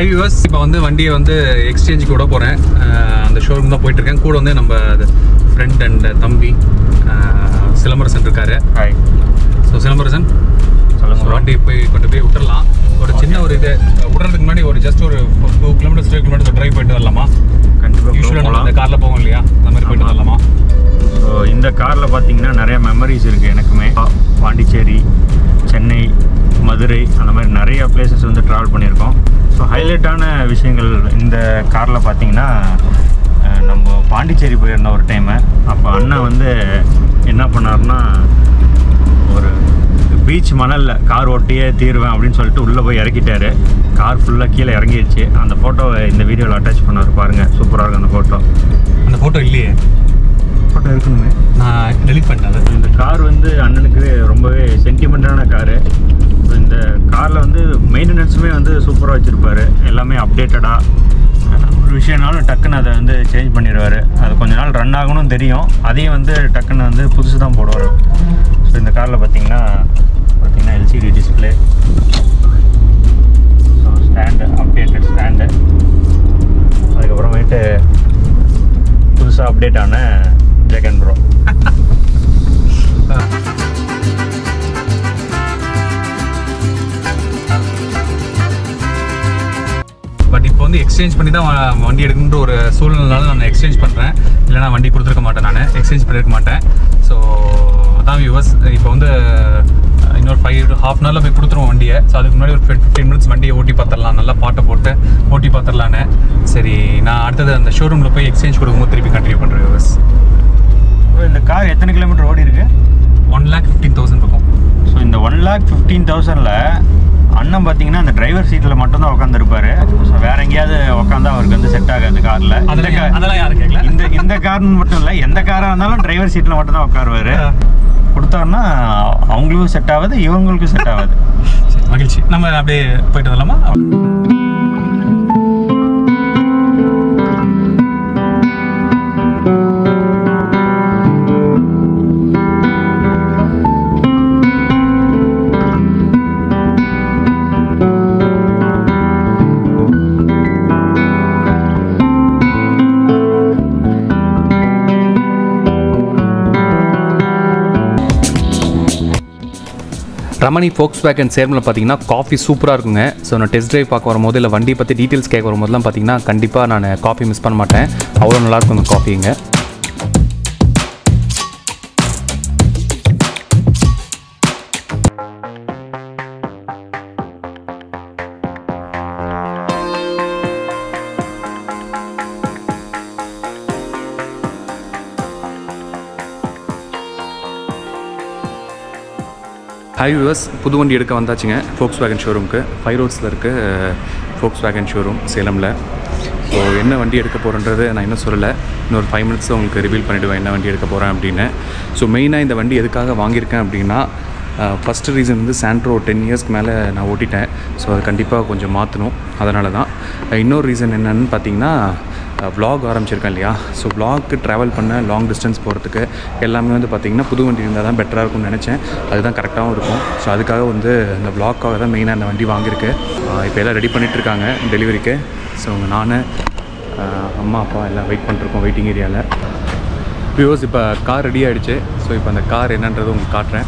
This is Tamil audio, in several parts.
ஹை வியூவர்ஸ் இப்போ வந்து வண்டியை வந்து எக்ஸ்சேஞ்சுக்கு விட போகிறேன் அந்த ஷோரூம் தான் போயிட்டுருக்கேன் கூட வந்து நம்ம ஃப்ரெண்ட் அண்ட் தம்பி அஹ், சிலம்பரசன் இருக்காரு ஹாய் ஸோ சிலம்பரசன் சொல்லுங்க ஸோ bro. வண்டி போய் கொண்டு போய் விட்டுறலாம் ஒரு சின்ன ஒரு இது விடுறதுக்கு முன்னாடி ஒரு ஜஸ்ட் ஒரு two kilometres three kilometre drive போயிட்டு வரலாமா கண்டிப்பாக யூஸ்வலாக நம்ம போகலாம் அந்த காரில் போவோம் இல்லையா அந்த மாதிரி போயிட்டு ஆமா. வரலாமா ஸோ இந்த காரில் பார்த்தீங்கன்னா நிறைய மெமரிஸ் இருக்குது எனக்குமே பாண்டிச்சேரி சென்னை மதுரை அந்த மாதிரி நிறைய பிளேசஸ் வந்து ட்ராவல் பண்ணியிருக்கோம் ஸோ ஹைலைட்டான விஷயங்கள் இந்த காரில் பார்த்தீங்கன்னா அஹ், நம்ம பாண்டிச்சேரி போயிருந்தோம் ஒரு டைமு அப்போ அண்ணன் வந்து என்ன பண்ணாருன்னா ஒரு பீச் மணலில் கார் ஓட்டியே தீருவேன் அப்படின்னு சொல்லிட்டு உள்ளே போய் இறக்கிட்டாரு கார் ஃபுல்லாக கீழே இறங்கிடுச்சு அந்த ஃபோட்டோவை இந்த வீடியோவில் அட்டாச் பண்ணார் பாருங்கள் சூப்பராக இருக்கும் அந்த ஃபோட்டோ அந்த ஃபோட்டோ இல்லையே ஃபோட்டோ இருக்குமே நான் டெலிட் பண்ணிட்டேன் அதை. இந்த கார் வந்து அண்ணனுக்கு ரொம்பவே சென்டிமெண்ட்டான காரு இந்த காரில் வந்து மெயின்டெனன்ஸுமே வந்து சூப்பராக வச்சுருப்பாரு எல்லாமே அப்டேட்டடாக ஒரு விஷயம்னாலும் டக்குன்னு அதை வந்து சேஞ்ச் பண்ணிடுவார் அது கொஞ்ச நாள் ரன் ஆகணும் தெரியும் அதையும் வந்து டக்குன்னு வந்து புதுசு தான் போடுவார் ஸோ இந்த காரில் பார்த்தீங்கன்னா பார்த்தீங்கன்னா LCD display so standard updated standard அதுக்கப்புறமேட்டு புதுசாக அப்டேட் ஆன ஜெகன் ப்ரோ பட் இப்போ வந்து எக்ஸ்சேஞ்ச் பண்ணி தான் வ- வண்டி எடுக்கணுன்ற ஒரு சூழ்நிலைனால நான் எக்ஸ்சேஞ்ச் பண்ணுறேன் இல்லைனா வண்டி கொடுத்துருக்க மாட்டேன் நான் எக்ஸ்சேஞ்ச் பண்ணியிருக்க மாட்டேன் ஸோ அதான் வியூவர்ஸ் இப்போ வந்து அஹ், இன்னொரு ஃபைவ் ஹாஃப் அன் ஹவரில் போய் கொடுத்துருவோம் வண்டியை ஸோ அதுக்கு முன்னாடி ஒரு ஃபிஃப்டீன் மினிட்ஸ் வண்டியை ஓட்டி பார்த்துடலாம் நல்லா பாட்டை போட்டு ஓட்டி பார்த்துடலான்னு சரி நான் அடுத்தது அந்த ஷோரூமில் போய் எக்ஸ்சேஞ்ச் கொடுக்கும்போது திருப்பி கண்டினியூ பண்ணுறேன் வியூவர்ஸ் இந்த கார் எத்தனை கிலோமீட்டர் ஓடி இருக்கு ஒன் லேக் ஃபிஃப்டீன் தௌசண்ட் இருக்கும் ஸோ இந்த ஒன் லேக் ஃபிஃப்டீன் தௌசண்டில் அண்ணன் பார்த்தீங்கன்னா அந்த டிரைவர் சீட்டில் மட்டும்தான் உட்காந்துருப்பாரு ஸோ வேற எங்கேயாவது உட்காந்தா அவருக்கு வந்து செட் ஆகாது காரில் இந்த அதெல்லாம் car- அதெல்லாம் யாரும் கேட்கல இந்த இந்த கார்னு மட்டும் இல்லை எந்த காராக இருந்தாலும் டிரைவர் சீட்டில் மட்டும்தான் உட்காருவாரு ஆ. கொடுத்தாருன்னா அவங்களுக்கும் செட் ஆகாது இவங்களுக்கும் செட் ஆகாது சரி, மகிழ்ச்சி நம்ம அப்படியே போயிட்டு வரலாமா ரமணி ஃபோக்ஸ் வேகன் சேர்மில் பார்த்தீங்கன்னா காஃபி சூப்பராக இருக்குங்க ஸோ நான் டெஸ்ட் ட்ரைவ் பார்க்க வரும்போது இல்லை வண்டி பற்றி டீட்டெயில்ஸ் கேட்க வரும்போதெல்லாம் பார்த்தீங்கன்னா கண்டிப்பாக நான் காஃபி மிஸ் பண்ண மாட்டேன் அவ்வளோ நல்லாயிருக்கும் அந்த காஃபிங்க ஹை வியூவர்ஸ் புது வண்டி எடுக்க வந்தாச்சுங்க ஃபோக்ஸ் வேகன் ஷோரூமுக்கு ஃபைவ் ரோட்ஸில் இருக்க ஃபோக்ஸ் வேகன் ஷோரூம் சேலமில் ஸோ என்ன வண்டி எடுக்க போகிறேன்றது நான் இன்னும் சொல்லலை இன்னொரு ஃபைவ் மினிட்ஸ் உங்களுக்கு ரிவீல் பண்ணிவிடுவேன் என்ன வண்டி எடுக்க போகிறேன் அப்படின்னு ஸோ மெயினாக இந்த வண்டி எதுக்காக வாங்கியிருக்கேன் அப்படின்னா ஃபஸ்ட்டு ரீசன் வந்து சாண்ட்ரோ டென் இயர்ஸ்க்கு மேலே நான் ஓட்டிட்டேன் ஸோ அது கண்டிப்பாக கொஞ்சம் மாற்றணும் அதனால தான் இன்னொரு ரீசன் என்னன்னு பார்த்தீங்கன்னா vlog ஆரம்பிச்சிருக்கேன் இல்லையா ஸோ vlogக்கு ட்ராவல் பண்ண லாங் டிஸ்டன்ஸ் போகிறதுக்கு எல்லாமே வந்து பார்த்திங்கன்னா புது வண்டி இருந்தால் தான் பெட்டராக இருக்கும்னு நினச்சேன் அதுதான் கரெக்டாகவும் இருக்கும் ஸோ அதுக்காக வந்து இந்த vlogக்காக தான் மெயினாக இந்த வண்டி வாங்கியிருக்கு இப்போ எல்லாம் ரெடி பண்ணிகிட்ருக்காங்க டெலிவரிக்கு ஸோ நான் அம்மா அப்பா எல்லாம் வெயிட் பண்ணிருக்கோம் வெயிட்டிங் ஏரியாவில் வியூவர்ஸ் இப்போ கார் ரெடி ஆகிடுச்சு ஸோ இப்போ அந்த கார் என்னன்றது உங்களுக்கு காட்டுறேன்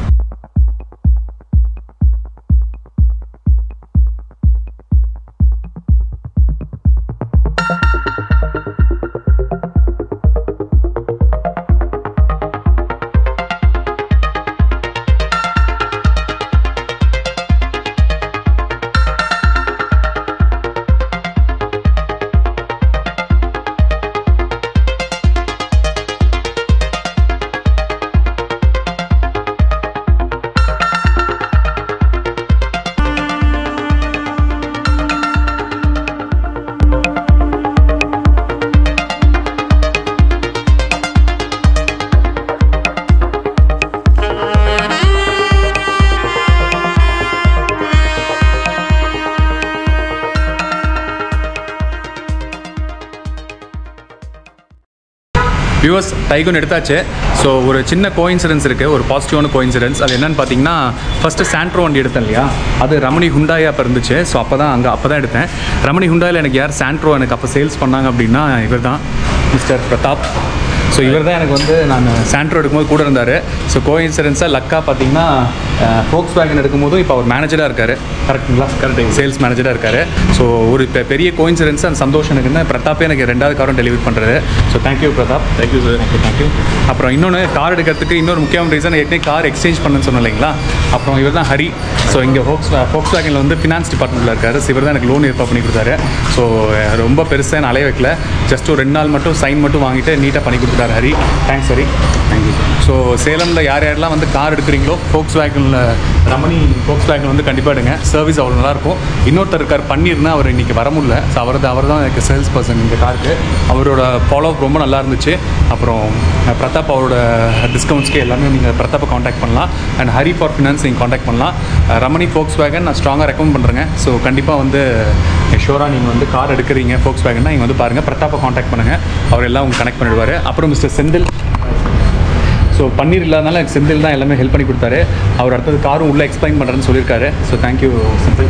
வியூவர்ஸ் டைகூன் எடுத்தாச்சு ஸோ ஒரு சின்ன கோயின்சிடன்ஸ் இருக்குது ஒரு பாசிட்டிவான கோயின்சிடன்ஸ் அது என்னன்னு பார்த்தீங்கன்னா ஃபஸ்ட்டு சாண்ட்ரோ வண்டி எடுத்தேன் இல்லையா அது ரமணி ஹுண்டாயா அப்போ இருந்துச்சு ஸோ அப்போ தான் அங்கே அப்போ தான் எடுத்தேன் ரமணி ஹுண்டாயில் எனக்கு யார் சாண்ட்ரோ எனக்கு அப்போ சேல்ஸ் பண்ணாங்க அப்படின்னா இவர் தான் மிஸ்டர் பிரதாப் ஸோ இவர் தான் எனக்கு வந்து நான் சாண்ட்ரோ எடுக்கும்போது கூட இருந்தார் ஸோ கோ இன்சூரன்ஸாக லக்கா பார்த்தீங்கன்னா ஃபோக்ஸ் வேகன் எடுக்கும்போதும் இப்போ அவர் மேனேஜராக இருக்கார் கரெக்டுங்களா கரெக்ட் சேல்ஸ் மேனேஜராக இருக்கார் ஸோ ஒரு பெ- பெரிய கோ இன்சூரன்ஸ் அந்த சந்தோஷம் இருக்குன்னா பிரதாப்பே எனக்கு ரெண்டாவது காரும் டெலிவரி பண்ணுறாரு so thank you Pratap thank you sir thank you thank you அப்புறம் இன்னொன்று கார் எடுக்கிறதுக்கு இன்னொரு முக்கியமான ரீசன் ஏற்கனவே கார் எக்ஸ்சேஞ்ச் பண்ணுன்னு சொன்னேன் இல்லைங்களா அப்புறம் இவர் தான் ஹரி ஸோ இங்கே ஃபோக்ஸ் ஃபோக்ஸ் வேகனில் வந்து ஃபினான்ஸ் டிபார்ட்மெண்ட்டில் இருக்காரு ஸோ இவர் தான் எனக்கு லோன் ஏற்பாடு பண்ணி கொடுத்தாரு ஸோ ரொம்ப பெருசாக நான் அலைய வைக்கல ஜஸ்ட் ஒரு ரெண்டு நாள் மட்டும் சைன் மட்டும் வாங்கிட்டு நீட்டாக பண்ணி கொடுத்துட்டாரு Hari thanks Hari thank you so சேலமில் யார் யாரெல்லாம் வந்து கார் எடுக்கிறீங்களோ ஃபோக்ஸ் வேகனில் ரமணி ஃபோக்ஸ் வேகன் வந்து கண்டிப்பாக எடுங்க சர்வீஸ் அவ்வளோ நல்லாயிருக்கும் இன்னொருத்தர் இருக்கார் பண்ணிருந்தா அவர் இன்றைக்கி வர முடியல ஸோ அவர் தான் அவர் தான் எனக்கு சேல்ஸ் பர்சன் இந்த காருக்கு அவரோட ஃபாலோ அப் ரொம்ப நல்லா இருந்துச்சு அப்புறம் அஹ், பிரதாப் அவரோட டிஸ்கவுண்ட்ஸ்க்கு எல்லாமே நீங்கள் பிரதாப்பை காண்டாக்ட் பண்ணலாம் அண்ட் ஹரி ஃபார் ஃபினான்ஸ் நீங்கள் காண்டாக்ட் பண்ணலாம் அஹ், ரமணி ஃபோக்ஸ் வேகன் நான் ஸ்ட்ராங்காக ரெக்கமெண்ட் பண்ணுறேங்க ஸோ கண்டிப்பாக வந்து ஷோராக நீங்கள் வந்து கார் எடுக்கிறீங்க ஃபோக்ஸ் வேகன்னா நீங்கள் வந்து பாருங்கள் பிரதாப்பை காண்டாக்ட் பண்ணுங்கள் அவர் எல்லாம் உங்களுக்கு கனெக்ட் பண்ணிடுவார் அப்புறம் மிஸ்டர் செந்தில் ஸோ பன்னீர் இல்லாதனால எனக்கு செந்தில் தான் எல்லாமே ஹெல்ப் பண்ணி கொடுத்தாரு அவர் அடுத்தது காரும் உள்ளே எக்ஸ்பிளைன் பண்ணுறேன்னு சொல்லியிருக்காரு ஸோ தேங்க்யூ செந்தில்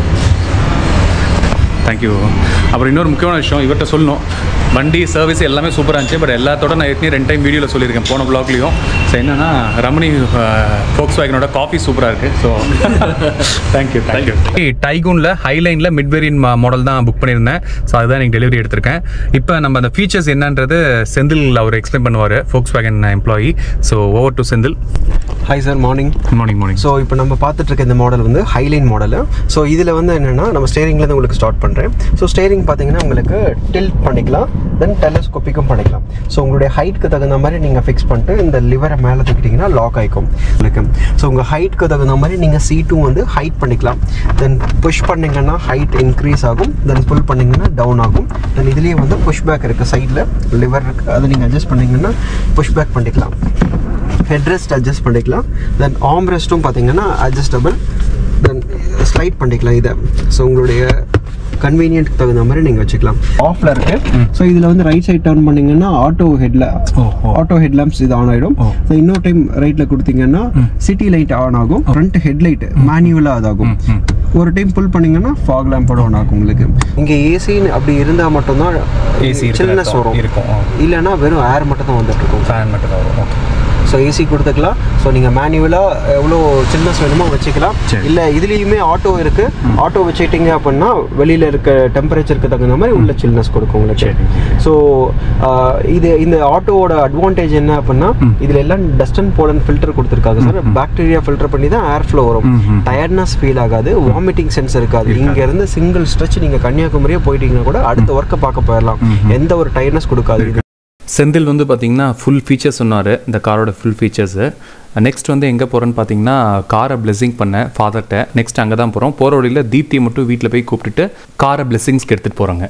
தேங்க்யூ அப்புறம் இன்னொரு முக்கியமான விஷயம் இவர்கிட்ட சொல்லணும் வண்டி சர்வீஸ் எல்லாமே சூப்பராக இருந்துச்சு பட் எல்லாத்தோட நான் ஏற்கனவே ரெண்டு டைம் வீடியோவில் சொல்லியிருக்கேன் போன ப்ளாக்லேயும் ஸோ என்னன்னா ரமணி ஃபோக்ஸ் வேகனோட காஃபி சூப்பராக இருக்குது ஸோ தேங்க்யூ தேங்க்யூ டைகூனில் ஹைலைனில் மிட் வேரியன் மாடல் தான் புக் பண்ணியிருந்தேன் ஸோ அதுதான் எனக்கு டெலிவரி எடுத்திருக்கேன் இப்போ நம்ம அந்த ஃபீச்சர்ஸ் என்னன்றது செந்தில் அவர் எக்ஸ்பிளைன் பண்ணுவார் Volkswagen employee so over to Senthil hi sir morning morning morning so இப்போ நம்ம பார்த்துட்டு இருக்க இந்த மாடல் வந்து ஹைலைன் மாடலு ஸோ இதில் வந்து என்னென்னா நம்ம ஸ்டேரிங்லேருந்து உங்களுக்கு ஸ்டார்ட் பண்ணுறேன் ஸோ ஸ்டேரிங் பார்த்தீங்கன்னா உங்களுக்கு டில்ட் பண்ணிக்கலாம் தென் டெலஸ்கோப்பிக்கும் பண்ணிக்கலாம் ஸோ உங்களுடைய ஹைட்க்கு தகுந்த மாதிரி நீங்கள் ஃபிக்ஸ் பண்ணிட்டு இந்த லிவரை மேலே தூக்கிட்டிங்கன்னா லாக் ஆகிக்கும் உங்களுக்கு ஸோ உங்கள் ஹைட்க்கு தகுந்த மாதிரி நீங்கள் சீட்டும் வந்து ஹைட் பண்ணிக்கலாம் தென் புஷ் பண்ணிங்கன்னா ஹைட் இன்க்ரீஸ் ஆகும் தென் புல் பண்ணிங்கன்னா டவுன் ஆகும் தென் இதுலேயே வந்து புஷ் பேக் இருக்குது சைடில் லிவர் இருக்குது அதை நீங்கள் அட்ஜஸ்ட் பண்ணிங்கன்னா புஷ் பேக் பண்ணிக்கலாம் ஹெட்ரெஸ்ட் அட்ஜஸ்ட் பண்ணிக்கலாம் தென் ஆர்ம் ரெஸ்ட்டும் பார்த்தீங்கன்னா அட்ஜஸ்டபிள் தென் ஸ்லைட் பண்ணிக்கலாம் இதை ஸோ உங்களுடைய கன்வீனியன்ட்க்கு தகுந்த மாதிரி நீங்கள் வச்சுக்கலாம் ஆஃப்ல இருக்கு ஸோ இதில் வந்து ரைட் சைட் டர்ன் பண்ணீங்கன்னா ஆட்டோ ஹெட்ல oh, oh. Auto head lamps இது ஆன் ஆகிடும் ஓ. ஸோ இன்னொரு டைம் ரைட்டில் கொடுத்தீங்கன்னா சிட்டி லைட் ஆன் ஆகும் ஃப்ரண்ட் ஹெட்லைட் மேனுவலாக அதாகும் ம். ஒரு டைம் புல் பண்ணீங்கன்னா ஃபாக் லேம்போட ஆன் ஆகும் உங்களுக்கு இங்கே ஏசின்னு அப்படி இருந்தால் மட்டும்தான் AC இருக்கிற சில்னஸ் இடத்துல வரும் இருக்கும். ஆ. இல்லைன்னா வெறும் ஏர் மட்டும் தான் வந்துட்டு இருக்கும் ஃபேன் மட்டும் தான் வரும் ஓகே ஸோ ஏசி கொடுத்துக்கலாம் ஸோ நீங்கள் மேனுவலாக எவ்வளோ சில்னஸ் வேணுமோ வச்சுக்கலாம் சரி. இல்லை இதுலேயுமே ஆட்டோ இருக்குது ஆட்டோ வச்சுக்கிட்டீங்க அப்படின்னா வெளியில் இருக்க டெம்பரேச்சருக்கு தகுந்த மாதிரி உள்ள சில்னஸ் கொடுக்கும் உங்களுக்கு ஸோ இது இந்த ஆட்டோவோட அட்வான்டேஜ் என்ன அப்படின்னா இதில் எல்லாம் டஸ்ட் அண்ட் போலன் ஃபில்டர் கொடுத்துருக்காங்க சார் பாக்டீரியா ஃபில்டர் பண்ணி தான் ஏர் ஃப்ளோ வரும் ம்ஹும். டயர்ட்னஸ் ஃபீல் ஆகாது வாமிட்டிங் சென்ஸ் இருக்காது இங்கேருந்து சிங்கிள் ஸ்ட்ரெச் நீங்கள் கன்னியாகுமரியே போயிட்டீங்கன்னா கூட அடுத்த ஒர்க்கை பார்க்க போயிடலாம் எந்த ஒரு டயர்ட்னஸ் கொடுக்காது இது செந்தில் வந்து பார்த்தீங்கன்னா ஃபுல் ஃபீச்சர்ஸ் சொன்னார் இந்த காரோட ஃபுல் ஃபீச்சர்ஸு நெக்ஸ்ட் வந்து எங்கே போகிறோன்னு பார்த்தீங்கன்னா காரை பிளெஸிங் பண்ண ஃபாதர்கிட்ட நெக்ஸ்ட் அங்கே தான் போகிறோம் போகிற வழியில் தீப்தியை மட்டும் வீட்டில் போய் கூப்பிட்டுட்டு காரை பிளெஸிங்ஸ்க்கு எடுத்துகிட்டு போகிறாங்க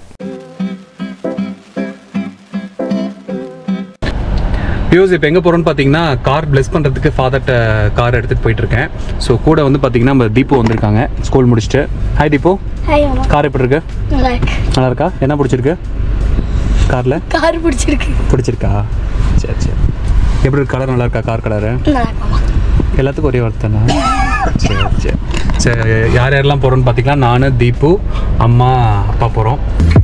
பியூஸ் இப்போ எங்கே போகிறோன்னு பார்த்தீங்கன்னா கார் பிளெஸ் பண்ணுறதுக்கு ஃபாதர்கிட்ட கார் எடுத்துகிட்டு போயிட்டுருக்கேன் ஸோ கூட வந்து பார்த்தீங்கன்னா நம்ம தீபு வந்திருக்காங்க ஸ்கூல் முடிச்சுட்டு ஹாய் தீபு ஹாய் மாமா கார் எப்படி இருக்கு நல்லா இருக்கு நல்லா இருக்கா என்ன பிடிச்சிருக்கு காரில் கார் பிடிச்சிருக்கு பிடிச்சிருக்கா சரி சரி எப்படி இருக்கு கலர் நல்லா இருக்கா கார் கலரு நல்லா இருக்கு மாமா எல்லாத்துக்கும் ஒரே வார்த்தைண்ணா சரி சரி சரி யார் யாரெல்லாம் போகிறோன்னு பார்த்தீங்கன்னா நான் தீபு அம்மா அப்பா போகிறோம்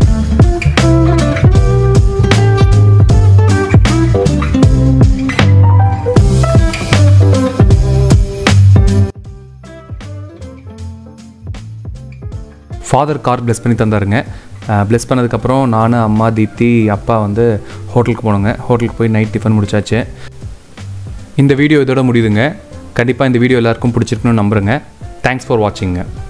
ஃபாதர் கார் ப்ளெஸ் பண்ணி தந்தாருங்க ப்ளெஸ் பண்ணதுக்கப்புறம் நான் அம்மா தீப்தி அப்பா வந்து ஹோட்டலுக்கு போனோங்க ஹோட்டலுக்கு போய் நைட் டிஃபன் முடிச்சாச்சு இந்த வீடியோ இதோட முடியுதுங்க கண்டிப்பாக இந்த வீடியோ எல்லாருக்கும் பிடிச்சிருக்குன்னு நம்புகிறேங்க தேங்க்ஸ் ஃபார் வாட்சிங்க